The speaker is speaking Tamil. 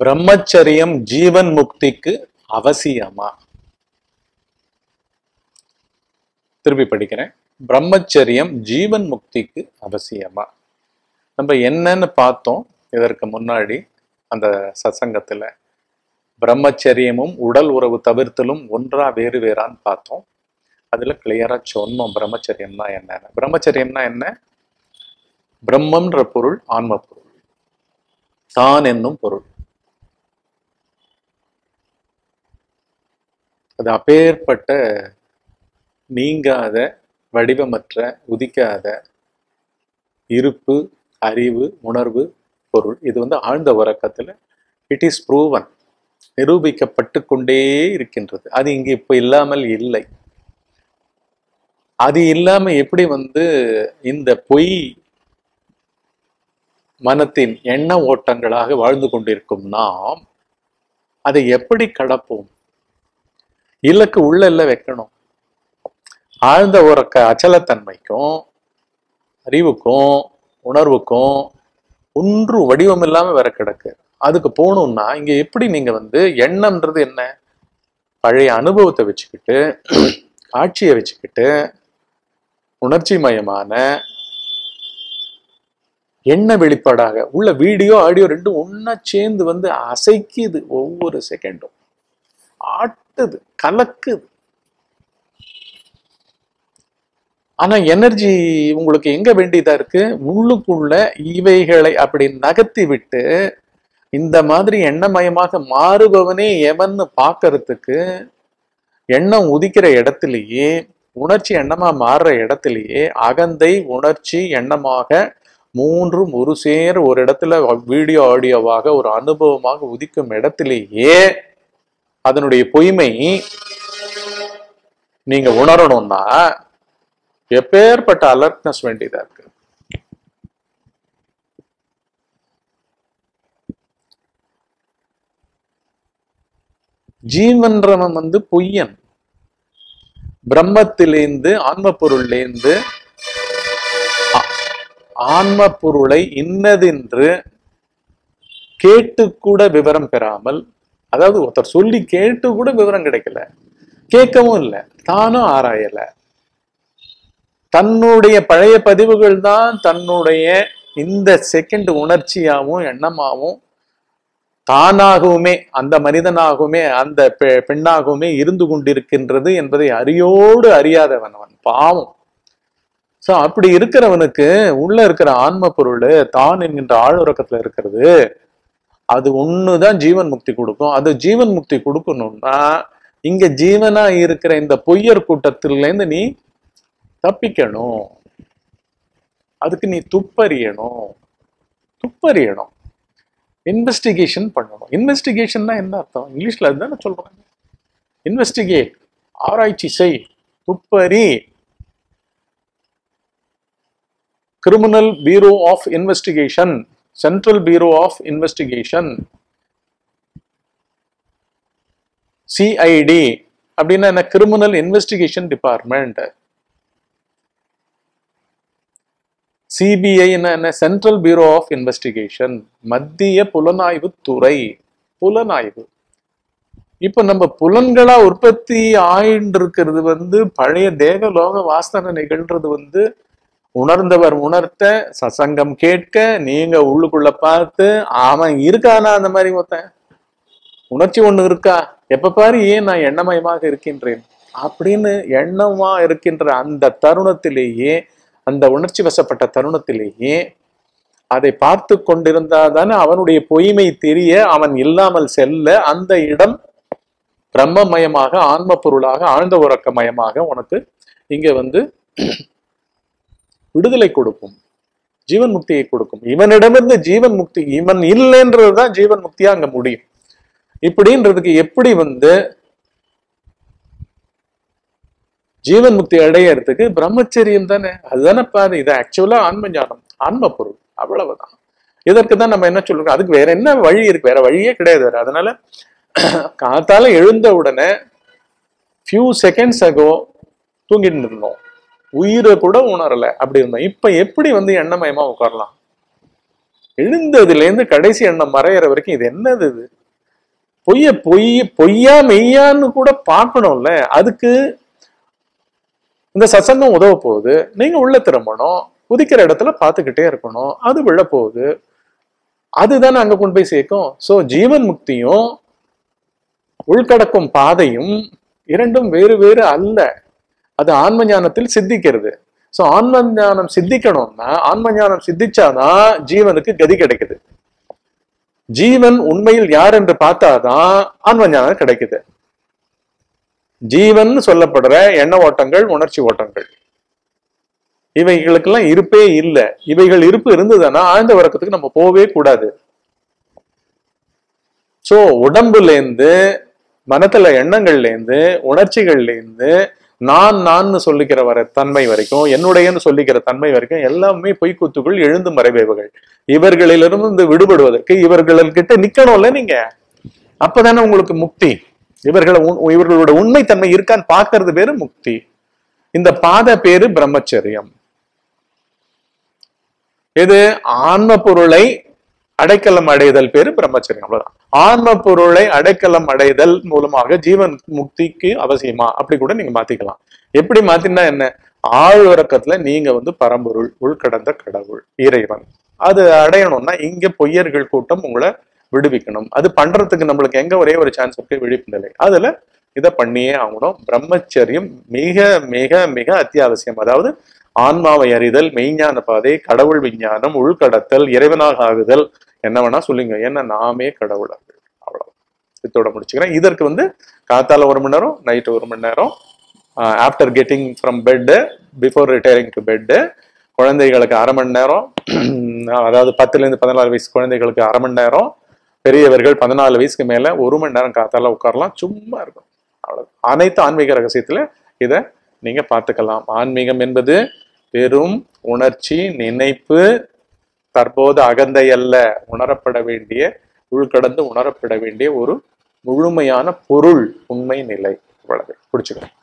பிரம்மச்சரியம் ஜீவன் முக்திக்கு அவசியமா திருப்பி படிக்கிறேன் பிரம்மச்சரியம் ஜீவன் முக்திக்கு அவசியமா நம்ம என்னன்னு பார்த்தோம் இதற்கு முன்னாடி அந்த சத்சங்கத்துல பிரம்மச்சரியமும் உடல் உறவு தவிர்த்தலும் ஒன்றா வேறு வேறான்னு பார்த்தோம் அதுல கிளியரா சொன்னோம் பிரம்மச்சரியம்னா என்ன பிரம்மச்சரியம்னா என்ன பிரம்மன்ற பொருள் ஆன்ம பொருள் தான் என்னும் பொருள் அது அப்பேற்பட்ட நீங்காத வடிவமற்ற உதிக்காத இருப்பு அறிவு உணர்வு பொருள் இது வந்து ஆழ்ந்த உறக்கத்துல இட் இஸ் ப்ரூவன் நிரூபிக்கப்பட்டு கொண்டே இருக்கின்றது அது இங்க இப்ப இல்லாமல் இல்லை அது இல்லாம எப்படி வந்து இந்த பொய் மனத்தின் எண்ண ஓட்டங்களாக வாழ்ந்து கொண்டிருக்கும் நாம் அதை எப்படி கடப்போம் இலக்கு உள்ள இல்ல வைக்கணும் ஆழ்ந்த உறக்க அச்சலத்தன்மைக்கும் அறிவுக்கும் உணர்வுக்கும் ஒன்று வடிவம் இல்லாம வேற கிடக்கு அதுக்கு போகணும்னா இங்க எப்படி நீங்க வந்து எண்ணம்ன்றது என்ன பழைய அனுபவத்தை வச்சுக்கிட்டு காட்சியை வச்சுக்கிட்டு உணர்ச்சி மயமான எண்ண வெளிப்பாடாக உள்ள வீடியோ ஆடியோ ரெண்டும் ஒண்ணா சேர்ந்து வந்து அசைக்குது ஒவ்வொரு செகண்டும் ஆட்டுது கலக்குது ஆனா எனர்ஜி உங்களுக்கு எங்க வேண்டியதா இருக்கு உள்ளுக்குள்ள இவைகளை அப்படி நகர்த்தி விட்டு இந்த மாதிரி எண்ணமயமாக மாறுபவனே எவன்னு பார்க்கறதுக்கு எண்ணம் உதிக்கிற இடத்திலேயே உணர்ச்சி எண்ணமா மாறுற இடத்திலேயே அகந்தை உணர்ச்சி எண்ணமாக மூன்றும் ஒரு சேர ஒரு இடத்துல வீடியோ ஆடியோவாக ஒரு அனுபவமாக உதிக்கும் இடத்திலேயே அதனுடைய பொய்மை நீங்க உணரணும்னா எப்பேற்பட்ட அலர்ட்னஸ் வேண்டியதா இருக்கு ஜீவன்றவன் வந்து பொய்யன் பிரம்மத்திலேந்து ஆன்ம பொருள்லேந்து ஆ- ஆன்ம பொருளை இன்னதென்று கேட்டு கூட விவரம் பெறாமல் அதாவது ஒருத்தர் சொல்லி கேட்டு கூட விவரம் கிடைக்கல கேட்கவும் இல்லை தானும் ஆராயல தன்னுடைய பழைய பதிவுகள் தான் தன்னுடைய இந்த செகண்ட் உணர்ச்சியாவும் எண்ணமாவும் தானாகவுமே அந்த மனிதனாகவுமே அந்த பெ- பெண்ணாகவுமே இருந்து கொண்டிருக்கின்றது என்பதை அறியோடு அறியாதவன் அவன் பாவம் சோ அப்படி இருக்கிறவனுக்கு உள்ள இருக்கிற ஆன்ம பொருள் தான் என்கின்ற ஆழ்உறக்கத்துல இருக்கிறது அது ஒண்ணுதான் ஜீவன் முக்தி கொடுக்கும் அது ஜீவன் முக்தி கொடுக்கணும்னா இங்க ஜீவனா இருக்கிற இந்த பொய்யர் கூட்டத்துல இருந்து நீ தப்பிக்கணும் அதுக்கு நீ துப்பறியணும் துப்பறியணும் இன்வெஸ்டிகேஷன் பண்ணணும் இன்வெஸ்டிகேஷன்னா என்ன அர்த்தம் இங்கிலீஷ்ல அதுதானே சொல்றாங்க இன்வெஸ்டிகேட் ஆராய்ச்சி செய் துப்பறி criminal bureau of investigation central bureau of investigation CID அப்படின்னா என்ன கிரிமினல் இன்வெஸ்டிகேஷன் டிபார்ட்மெண்ட் சிபிஐ என்ன சென்ட்ரல் பியூரோ ஆஃப் இன்வெஸ்டிகேஷன் மத்திய புலனாய்வு துறை புலனாய்வு இப்ப நம்ம புலன்களா உற்பத்தி ஆயின்னு இருக்கிறது வந்து பழைய தேவலோக வாசனை நிகழ்றது வந்து உணர்ந்தவர் உணர்த்த சசங்கம் கேட்க நீங்க உள்ளுக்குள்ள பார்த்து அவன் இருக்கானா அந்த மாதிரி ஒருத்தன் உணர்ச்சி ஒண்ணு இருக்கா எப்ப பாரு ஏன் நான் எண்ணமயமாக இருக்கின்றேன் அப்படின்னு எண்ணமா இருக்கின்ற அந்த தருணத்திலேயே அந்த உணர்ச்சி வசப்பட்ட தருணத்திலேயே அதை பார்த்து கொண்டிருந்தாதானே அவனுடைய பொய்மை தெரிய அவன் இல்லாமல் செல்ல அந்த இடம் பிரம்மமயமாக ஆன்ம பொருளாக ஆழ்ந்த உறக்கமயமாக உனக்கு இங்க வந்து விடுதலை கொடுக்கும் ஜீவன் முக்தியை கொடுக்கும் இவனிடமிருந்து ஜீவன் முக்தி இவன் இல்லைன்றதுதான் ஜீவன் முக்தியா அங்க முடியும் இப்படின்றதுக்கு எப்படி வந்து ஜீவன் முக்தி அடையறதுக்கு பிரம்மச்சரியம் தானே அதுதானே பாரு இது ஆக்சுவலா ஆன்ம ஞானம் ஆன்ம பொருள் அவ்வளவுதான் இதற்கு தான் நம்ம என்ன சொல்றோம் அதுக்கு வேற என்ன வழி இருக்கு வேற வழியே கிடையாது வேற அதனால காத்தால எழுந்த உடனே ஃபியூ செகண்ட்ஸ் அகோ தூங்கிட்டு இருந்தோம் உயிரை கூட உணரல அப்படி இருந்தோம் இப்ப எப்படி வந்து எண்ணமயமா உட்காரலாம் எழுந்ததுலேருந்து கடைசி எண்ணம் மறையிற வரைக்கும் இது என்னது இது பொய்ய பொய் பொய்யா மெய்யான்னு கூட பார்க்கணும்ல அதுக்கு இந்த சசங்கம் உதவ போகுது நீங்க உள்ள திரும்பணும் உதிக்கிற இடத்துல பார்த்துக்கிட்டே இருக்கணும் அது விழ போகுது அதுதானே அங்க கொண்டு போய் சேர்க்கும் சோ ஜீவன் முக்தியும் உள்கடக்கும் பாதையும் இரண்டும் வேறு வேறு அல்ல அது ஆன்ம ஞானத்தில் சித்திக்கிறது சோ ஆன்ம ஞானம் சித்திக்கணும்னா ஆன்ம ஞானம் சித்திச்சாதான் ஜீவனுக்கு கதி கிடைக்குது ஜீவன் உண்மையில் யார் என்று பார்த்தாதான் ஆன்ம ஞானம் கிடைக்குது ஜீவன் சொல்லப்படுற எண்ண ஓட்டங்கள் உணர்ச்சி ஓட்டங்கள் இவைகளுக்கெல்லாம் இருப்பே இல்லை இவைகள் இருப்பு இருந்ததுன்னா ஆழ்ந்த உறக்கத்துக்கு நம்ம போகவே கூடாது சோ உடம்புல இருந்து மனத்துல எண்ணங்கள்ல இருந்து உணர்ச்சிகள்ல இருந்து நான் நான் சொல்லிக்கிற வர தன்மை வரைக்கும் என்னுடையன்னு சொல்லிக்கிற தன்மை வரைக்கும் எல்லாமே பொய்க்கூத்துக்குள் எழுந்து மறைவேவுகள் இவர்களிலிருந்து விடுபடுவதற்கு இவர்கள்கிட்ட நிக்கணும்ல நீங்க அப்பதானே உங்களுக்கு முக்தி இவர்களை உண்- இவர்களோட உண்மைத்தன்மை இருக்கான்னு பார்க்கிறது பேரு முக்தி இந்த பாதை பேரு பிரம்மச்சரியம் இது ஆன்ம பொருளை அடைக்கலம் அடைதல் பேரு பிரம்மச்சரியம் அவ்வளவுதான் ஆன்ம பொருளை அடைக்கலம் அடைதல் மூலமாக ஜீவன் முக்திக்கு அவசியமா அப்படி கூட நீங்க மாத்திக்கலாம் எப்படி மாத்தினா என்ன ஆழ் உறக்கத்துல நீங்க வந்து பரம்பொருள் உள்கடந்த கடவுள் இறைவன் அது அடையணும்னா இங்க பொய்யர்கள் கூட்டம் உங்களை விடுவிக்கணும் அது பண்றதுக்கு நம்மளுக்கு எங்க ஒரே ஒரு சான்ஸ் இருக்கு விழிப்பு நிலை அதுல இதை பண்ணியே ஆகணும் பிரம்மச்சரியம் மிக மிக மிக அத்தியாவசியம் அதாவது ஆன்மாவை அறிதல் மெய்ஞான பாதை கடவுள் விஞ்ஞானம் உள்கடத்தல் இறைவனாக ஆகுதல் என்ன வேணா சொல்லுங்க ஏன்னா நாமே கடவுளாக அவ்வளவு இதோட முடிச்சுக்கிறேன் இதற்கு வந்து காத்தால ஒரு மணி நேரம் நைட்டு ஒரு மணி நேரம் after getting from bed before retiring to bed குழந்தைகளுக்கு அரை மணி நேரம் அதாவது பத்துல இருந்து பதினாலு வயசு குழந்தைகளுக்கு அரை மணி நேரம் பெரியவர்கள் பதினாலு வயசுக்கு மேல ஒரு மணி நேரம் காத்தால உட்காரலாம் சும்மா இருக்கும் அவ்வளவு அனைத்து ஆன்மீக ரகசியத்துல இதை நீங்க பார்த்துக்கலாம் ஆன்மீகம் என்பது வெறும் உணர்ச்சி நினைப்பு தற்போது அகந்தை அல்ல உணரப்பட வேண்டிய உள்கடந்து உணரப்பட வேண்டிய ஒரு முழுமையான பொருள் உண்மை நிலை இவ்வளவு பிடிச்சுக்கணும்